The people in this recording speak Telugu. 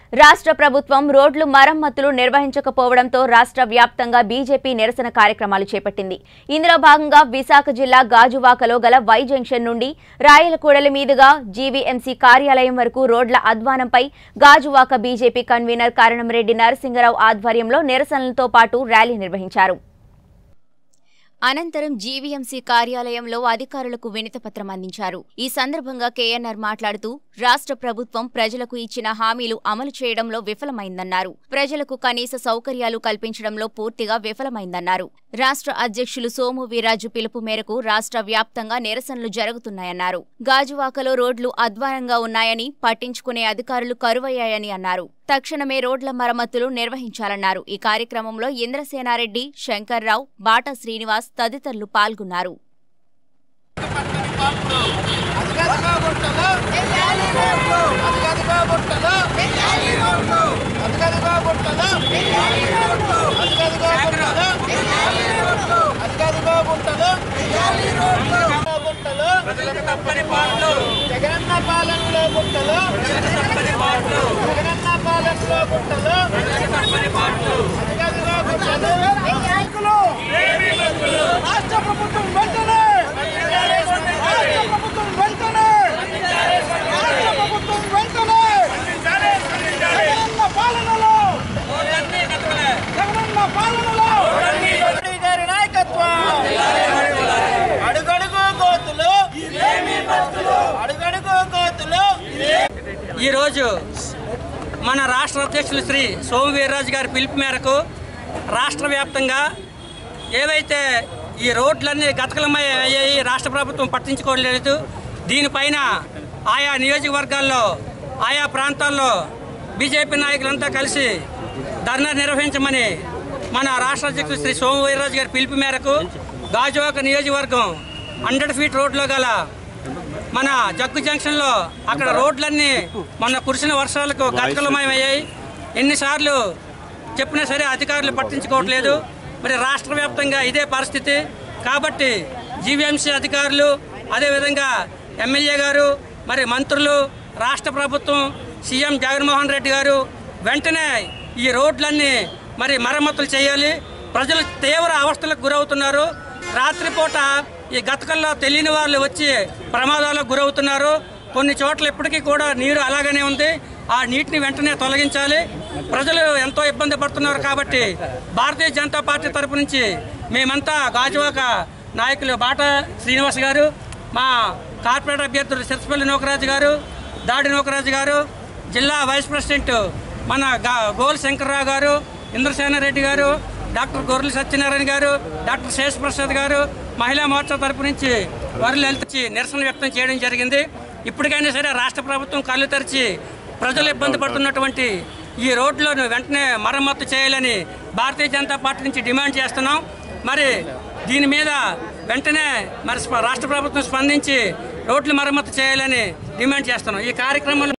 రాష్ట్ర ప్రభుత్వం రోడ్లు మరమ్మతులు నిర్వహించకపోవడంతో రాష్ట్ర వ్యాప్తంగా బీజేపీ నిరసన కార్యక్రమాలు చేపట్టింది ఇందులో భాగంగా విశాఖ జిల్లా గాజువాకలో గల వై జంక్షన్ నుండి రాయలకూడలి మీదుగా జీవీఎంసీ కార్యాలయం వరకు రోడ్ల అధ్వానంపై గాజువాక బీజేపీ కన్వీనర్ కారణంరెడ్డి నరసింగరావు ఆధ్వర్యంలో నిరసనలతో పాటు ర్యాలీ నిర్వహించారు అనంతరం జీవీఎంసీ కార్యాలయంలో అధికారులకు వినతిపత్రం అందించారు ఈ సందర్భంగా కేఎన్ఆర్ మాట్లాడుతూ రాష్ట్ర ప్రభుత్వం ప్రజలకు ఇచ్చిన హామీలు అమలు చేయడంలో విఫలమైందన్నారు ప్రజలకు కనీస సౌకర్యాలు కల్పించడంలో పూర్తిగా విఫలమైందన్నారు రాష్ట్ర అధ్యక్షులు సోము వీరాజు పిలుపు మేరకు రాష్ట్ర వ్యాప్తంగా నిరసనలు జరుగుతున్నాయన్నారు గాజువాకలో రోడ్లు అధ్వానంగా ఉన్నాయని పట్టించుకునే అధికారులు కరువయ్యాయని అన్నారు తక్షణమే రోడ్ల మరమ్మతులు నిర్వహించాలన్నారు ఈ కార్యక్రమంలో ఇంద్రసేనారెడ్డి శంకర్రావు బాటా శ్రీనివాస్ తదితరులు పాల్గొన్నారు అధికారిగా బుట్టలు అధికారిగా బుట్టలు అధికారిగా బుట్టలు అధికారిగా బుట్టలు అధికారిగా బుట్టలు బుట్టలు ప్రజలకు తప్పని పాటలు జగనన్న పాలనలో బుట్టలు జగనన్న పాలనలో బుట్టలు తప్పని పాటలు అధికారిగా బుట్టలు రాష్ట్ర ప్రభుత్వం వెంటనే రాష్ట్ర ప్రభుత్వం వెంటనే రాష్ట్ర ప్రభుత్వం వెంటనే జగనన్న పాలనలో జగనన్న పాలనలో మోడీ గారి నాయకత్వం అడుగడుగు కోతులు అడుగడుగు కోతులు ఈరోజు మన రాష్ట్ర అధ్యక్షులు శ్రీ సోము వీర్రాజు గారి పిలుపు మేరకు రాష్ట్ర వ్యాప్తంగా ఏవైతే ఈ రోడ్లన్నీ గతకలమై అయ్యాయి రాష్ట్ర ప్రభుత్వం పట్టించుకోలేదు దీనిపైన ఆయా నియోజకవర్గాల్లో ఆయా ప్రాంతాల్లో బీజేపీ నాయకులంతా కలిసి ధర్నా నిర్వహించమని మన రాష్ట్ర అధ్యక్షులు శ్రీ సోము వీర్రాజు గారి పిలుపు మేరకు గాజువాక నియోజకవర్గం హండ్రెడ్ ఫీట్ రోడ్లో గల మన జగ్గు జంక్షన్లో అక్కడ రోడ్లన్నీ మొన్న కురిసిన వర్షాలకు గతకలమయమయ్యాయి ఎన్నిసార్లు చెప్పినా సరే అధికారులు పట్టించుకోవట్లేదు మరి రాష్ట్ర వ్యాప్తంగా ఇదే పరిస్థితి కాబట్టి జీవీఎంసీ అధికారులు అదేవిధంగా ఎమ్మెల్యే గారు మరి మంత్రులు రాష్ట్ర ప్రభుత్వం సీఎం జగన్మోహన్ రెడ్డి గారు వెంటనే ఈ రోడ్లన్నీ మరి మరమ్మతులు చేయాలి ప్రజలు తీవ్ర అవస్థలకు గురవుతున్నారు రాత్రిపూట ఈ గతకల్లో తెలియని వాళ్ళు వచ్చి ప్రమాదాలకు గురవుతున్నారు కొన్ని చోట్ల ఇప్పటికీ కూడా నీరు అలాగనే ఉంది ఆ నీటిని వెంటనే తొలగించాలి ప్రజలు ఎంతో ఇబ్బంది పడుతున్నారు కాబట్టి భారతీయ జనతా పార్టీ తరపు నుంచి మేమంతా గాజువాక నాయకులు బాట శ్రీనివాస్ గారు మా కార్పొరేటర్ అభ్యర్థులు సిరసపల్లి నూకరాజు గారు దాడి నూకరాజు గారు జిల్లా వైస్ ప్రెసిడెంట్ మన గా- గోల్ శంకర్రావు గారు ఇంద్రసేనారెడ్డి గారు డాక్టర్ గొర్రెల సత్యనారాయణ గారు డాక్టర్ శేషప్రసాద్ గారు మహిళా మోర్చా తరపు నుంచి వరులు వెళ్తొచ్చి నిరసన వ్యక్తం చేయడం జరిగింది ఇప్పటికైనా సరే రాష్ట్ర ప్రభుత్వం కళ్ళు తెరిచి ప్రజలు ఇబ్బంది పడుతున్నటువంటి ఈ రోడ్లను వెంటనే మరమ్మతు చేయాలని భారతీయ జనతా పార్టీ నుంచి డిమాండ్ చేస్తున్నాం మరి దీని మీద వెంటనే మరి స్ప- రాష్ట్ర ప్రభుత్వం స్పందించి రోడ్లు మరమ్మతు చేయాలని డిమాండ్ చేస్తున్నాం ఈ కార్యక్రమంలో